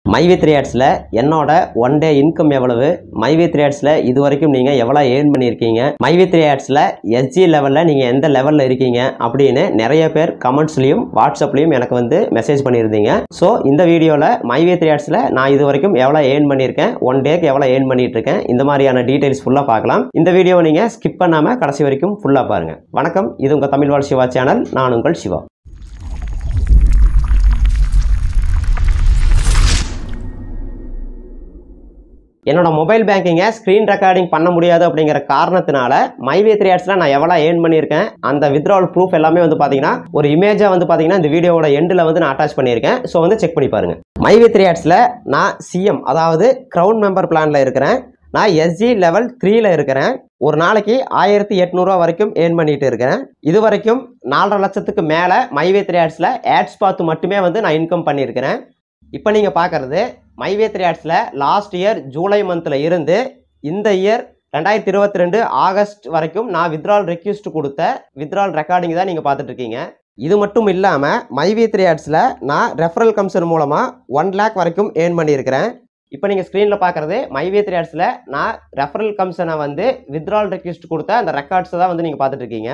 மைவி த்ரீ ஆட்ஸில் என்னோட one day income எவ்வளவு மைவி த்ரீ ஆட்ஸில் இது வரைக்கும் நீங்கள் எவ்வளோ ஏர்ன் பண்ணியிருக்கீங்க மைவி த்ரீ ஆட்ஸில் எஸ்ஜி லெவலில் நீங்கள் எந்த லெவலில் இருக்கீங்க அப்படின்னு நிறைய பேர் கமெண்ட்ஸ்லையும் வாட்ஸ்அப்லையும் எனக்கு வந்து மெசேஜ் பண்ணியிருந்தீங்க ஸோ இந்த வீடியோவில் மைவி த்ரீ ஆட்ஸில் நான் இது வரைக்கும் எவ்வளோ ஏர்ன் பண்ணியிருக்கேன் ஒன் டேக்கு எவ்வளோ ஏர்ன் பண்ணிட்டு இருக்கேன் இந்த மாதிரியான டீட்டெயில்ஸ் ஃபுல்லாக பார்க்கலாம் இந்த வீடியோவை நீங்கள் ஸ்கிப் பண்ணாமல் கடைசி வரைக்கும் ஃபுல்லாக பாருங்கள் வணக்கம் இது உங்கள் தமிழ் வாழ் சிவா சேனல் நான் உங்கள் சிவா என்னோட மொபைல் பேங்கிங்கை ஸ்க்ரீன் ரெக்கார்டிங் பண்ண முடியாது அப்படிங்கிற காரணத்தினால மைவே த்ரீ ஆட்ஸில் நான் எவ்வளோ ஏர்ன் பண்ணியிருக்கேன் அந்த வித்ட்ராவல் ப்ரூஃப் எல்லாமே வந்து பார்த்தீங்கன்னா ஒரு இமேஜாக வந்து பார்த்தீங்கன்னா இந்த வீடியோவோட எண்டில் வந்து நான் அட்டாச் பண்ணியிருக்கேன் ஸோ வந்து செக் பண்ணி பாருங்க மைவே த்ரீ ஆட்ஸில் நான் சிஎம் அதாவது க்ரௌன் மெம்பர் பிளானில் இருக்கிறேன் நான் எஸ்ஜி லெவல் த்ரீல இருக்கிறேன் ஒரு நாளைக்கு ஆயிரத்தி எட்நூறுவா வரைக்கும் ஏர்ன் பண்ணிட்டு இருக்கிறேன் இது வரைக்கும் நாலரை லட்சத்துக்கு மேலே மைவே த்ரீ ஆட்ஸில் ஆட்ஸ் பார்த்து மட்டுமே வந்து நான் இன்கம் பண்ணியிருக்கிறேன் இப்போ நீங்கள் பார்க்குறது மைவே த்ரீ ஆட்ஸில் லாஸ்ட் இயர் ஜூலை மந்தில் இருந்து இந்த இயர் ரெண்டாயிரத்தி இருபத்தி ரெண்டு ஆகஸ்ட் வரைக்கும் நான் வித்ரால் ரெக்யூஸ்ட் கொடுத்த வித்ரால் ரெக்கார்டிங் தான் நீங்கள் பார்த்துட்டு இருக்கீங்க இது மட்டும் இல்லாமல் மைவி த்ரீ ஆட்ஸில் நான் ரெஃபரல் கமிஷன் மூலமாக ஒன் லேக் வரைக்கும் ஏர்ன் பண்ணியிருக்கிறேன் இப்போ நீங்கள் ஸ்க்ரீனில் பார்க்குறது மைவே த்ரீ ஆட்ஸில் நான் ரெஃபரல் கமிஷனை வந்து வித்ரால் ரெக்யூஸ்ட் கொடுத்த அந்த ரெக்கார்ட்ஸை தான் வந்து நீங்கள் பார்த்துட்டு இருக்கீங்க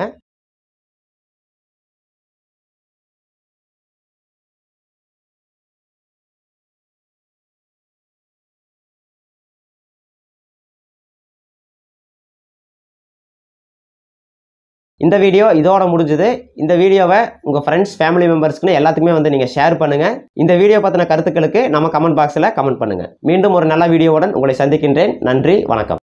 இந்த வீடியோ இதோட முடிஞ்சது இந்த வீடியோவை உங்கள் ஃப்ரெண்ட்ஸ் ஃபேமிலி மெம்பர்ஸ்க்குன்னு எல்லாத்துக்குமே வந்து நீங்கள் ஷேர் பண்ணுங்கள் இந்த வீடியோ பற்றின கருத்துக்களுக்கு நம்ம கமெண்ட் பாக்ஸில் கமெண்ட் பண்ணுங்கள் மீண்டும் ஒரு நல்ல வீடியோவுடன் உங்களை சந்திக்கின்றேன் நன்றி வணக்கம்